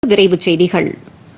விரைவுச் செய்திகள்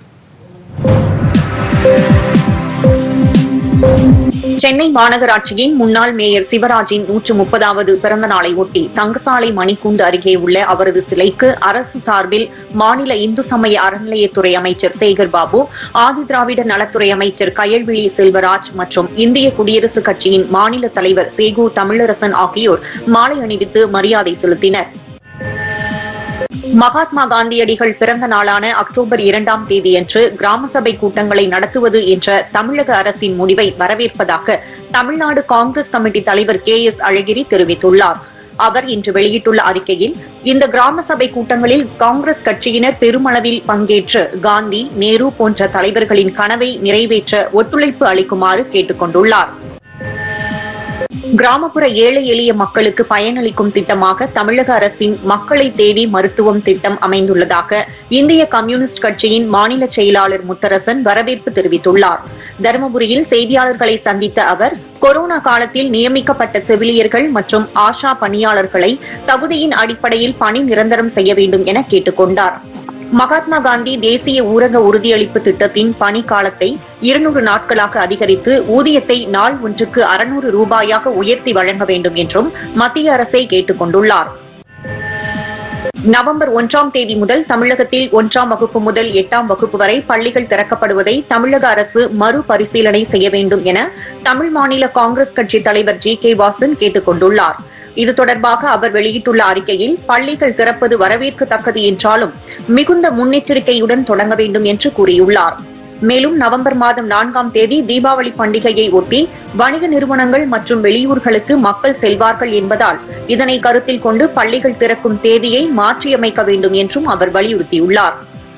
சென்னை மாநகராட்சியின் முன்னாள் மேயர் சிவராஜின் நூற்று முப்பதாவது பிறந்த நாளை ஒட்டி தங்கசாலை மணிக்கூண்டு அருகே உள்ள அவரது சிலைக்கு அரசு சார்பில் மாநில இந்து சமய அறநிலையத்துறை அமைச்சர் சேகர் பாபு ஆதி திராவிடர் நலத்துறை அமைச்சர் கயல்விழி செல்வராஜ் மற்றும் இந்திய குடியரசுக் கட்சியின் மாநில தலைவர் சேகு தமிழரசன் ஆகியோர் மாலை அணிவித்து மரியாதை செலுத்தினர் மகாத்மா காந்தியடிகள் பிறந்த நாளான அக்டோபர் இரண்டாம் தேதியன்று கிராம சபை கூட்டங்களை நடத்துவது என்ற தமிழக அரசின் முடிவை வரவேற்பதாக தமிழ்நாடு காங்கிரஸ் கமிட்டி தலைவர் கே எஸ் அழகிரி தெரிவித்துள்ளார் அவர் இன்று வெளியிட்டுள்ள அறிக்கையில் இந்த கிராம சபை கூட்டங்களில் காங்கிரஸ் கட்சியினர் பெருமளவில் பங்கேற்று காந்தி நேரு போன்ற தலைவர்களின் கனவை நிறைவேற்ற ஒத்துழைப்பு அளிக்குமாறு கேட்டுக் கொண்டுள்ளார் கிராமப்புற ஏழை எளிய மக்களுக்கு பயனளிக்கும் திட்டமாக தமிழக அரசின் மக்களை தேடி மருத்துவம் திட்டம் அமைந்துள்ளதாக இந்திய கம்யூனிஸ்ட் கட்சியின் மாநில செயலாளர் முத்தரசன் வரவேற்பு தெரிவித்துள்ளார் தருமபுரியில் செய்தியாளர்களை சந்தித்த அவர் கொரோனா காலத்தில் நியமிக்கப்பட்ட செவிலியர்கள் மற்றும் ஆஷா பணியாளர்களை தகுதியின் அடிப்படையில் பணி நிரந்தரம் செய்ய வேண்டும் என கேட்டுக் கொண்டார் மகாத்மா காந்தி தேசிய ஊரக உறுதியளிப்பு திட்டத்தின் பணி காலத்தை இருநூறு நாட்களாக அதிகரித்து ஊதியத்தை நாள் ஒன்றுக்கு அறுநூறு ரூபாயாக உயர்த்தி வழங்க வேண்டும் என்றும் மத்திய அரசை கேட்டுக் கொண்டுள்ளார் நவம்பர் ஒன்றாம் தேதி முதல் தமிழகத்தில் ஒன்றாம் வகுப்பு முதல் எட்டாம் வகுப்பு வரை பள்ளிகள் திறக்கப்படுவதை தமிழக அரசு மறுபரிசீலனை செய்ய வேண்டும் என தமிழ் மாநில காங்கிரஸ் கட்சி தலைவர் ஜி கே வாசன் கேட்டுக் கொண்டுள்ளார் இது தொடர்பாக அவர் வெளியிட்டுள்ள அறிக்கையில் பள்ளிகள் திறப்பது வரவேற்கத்தக்கது என்றாலும் மிகுந்த முன்னெச்சரிக்கையுடன் தொடங்க வேண்டும் என்று கூறியுள்ளார் மேலும் நவம்பர் மாதம் நான்காம் தேதி தீபாவளி பண்டிகையை ஒட்டி வணிக நிறுவனங்கள் மற்றும் வெளியூர்களுக்கு மக்கள் செல்வார்கள் என்பதால் இதனை கருத்தில் கொண்டு பள்ளிகள் திறக்கும் தேதியை மாற்றியமைக்க வேண்டும் என்றும் அவர் வலியுறுத்தியுள்ளார்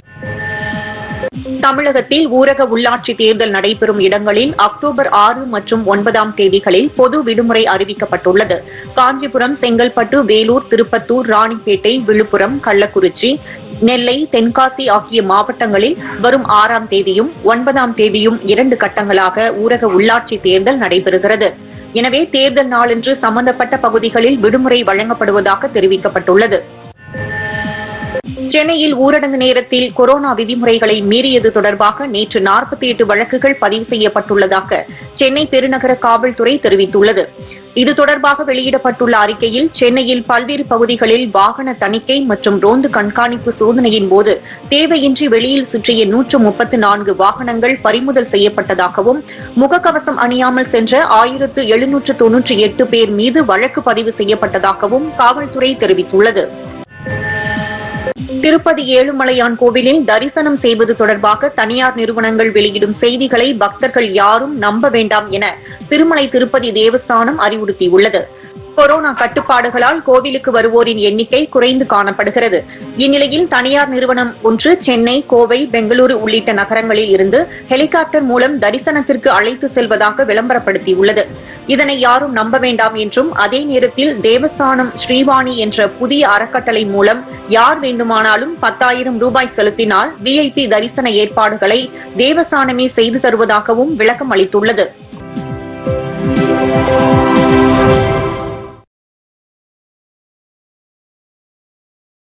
தமிழகத்தில் ஊரக உள்ளாட்சி தேர்தல் நடைபெறும் இடங்களில் அக்டோபர் ஆறு மற்றும் ஒன்பதாம் தேதிகளில் பொது விடுமுறை அறிவிக்கப்பட்டுள்ளது காஞ்சிபுரம் செங்கல்பட்டு வேலூர் திருப்பத்தூர் ராணிப்பேட்டை விழுப்புரம் கள்ளக்குறிச்சி நெல்லை தென்காசி ஆகிய மாவட்டங்களில் வரும் ஆறாம் தேதியும் ஒன்பதாம் தேதியும் இரண்டு கட்டங்களாக ஊரக உள்ளாட்சி தேர்தல் நடைபெறுகிறது எனவே தேர்தல் நாளன்று சம்பந்தப்பட்ட பகுதிகளில் விடுமுறை வழங்கப்படுவதாக தெரிவிக்கப்பட்டுள்ளது சென்னையில் ஊரடங்கு நேரத்தில் கொரோனா விதிமுறைகளை மீறியது தொடர்பாக நேற்று நாற்பத்தி எட்டு வழக்குகள் பதிவு செய்யப்பட்டுள்ளதாக சென்னை பெருநகர காவல்துறை தெரிவித்துள்ளது இது தொடர்பாக வெளியிடப்பட்டுள்ள அறிக்கையில் சென்னையில் பல்வேறு பகுதிகளில் வாகன தணிக்கை மற்றும் ரோந்து கண்காணிப்பு சோதனையின் போது தேவையின்றி வெளியில் சுற்றிய நூற்று முப்பத்து நான்கு வாகனங்கள் பறிமுதல் செய்யப்பட்டதாகவும் முகக்கவசம் அணியாமல் சென்ற ஆயிரத்து எழுநூற்று தொன்னூற்றி எட்டு பேர் மீது வழக்கு பதிவு செய்யப்பட்டதாகவும் காவல்துறை தெரிவித்துள்ளது திருப்பதி ஏழுமலையான் கோவிலில் தரிசனம் செய்வது தொடர்பாக தனியார் நிறுவனங்கள் வெளியிடும் செய்திகளை பக்தர்கள் யாரும் நம்ப வேண்டாம் என திருமலை திருப்பதி தேவஸ்தானம் அறிவுறுத்தியுள்ளது கொரோனா கட்டுப்பாடுகளால் கோவிலுக்கு வருவோரின் எண்ணிக்கை குறைந்து காணப்படுகிறது இந்நிலையில் தனியார் நிறுவனம் ஒன்று சென்னை கோவை பெங்களூரு உள்ளிட்ட நகரங்களில் இருந்து ஹெலிகாப்டர் மூலம் தரிசனத்திற்கு அழைத்து செல்வதாக விளம்பரப்படுத்தியுள்ளது இதனை யாரும் நம்ப வேண்டாம் என்றும் அதே நேரத்தில் தேவஸ்தானம் ஸ்ரீவாணி என்ற புதிய அறக்கட்டளை மூலம் யார் வேண்டுமானாலும் பத்தாயிரம் ரூபாய் செலுத்தினால் விஐபி தரிசன ஏற்பாடுகளை தேவஸ்தானமே செய்து தருவதாகவும் விளக்கம் அளித்துள்ளது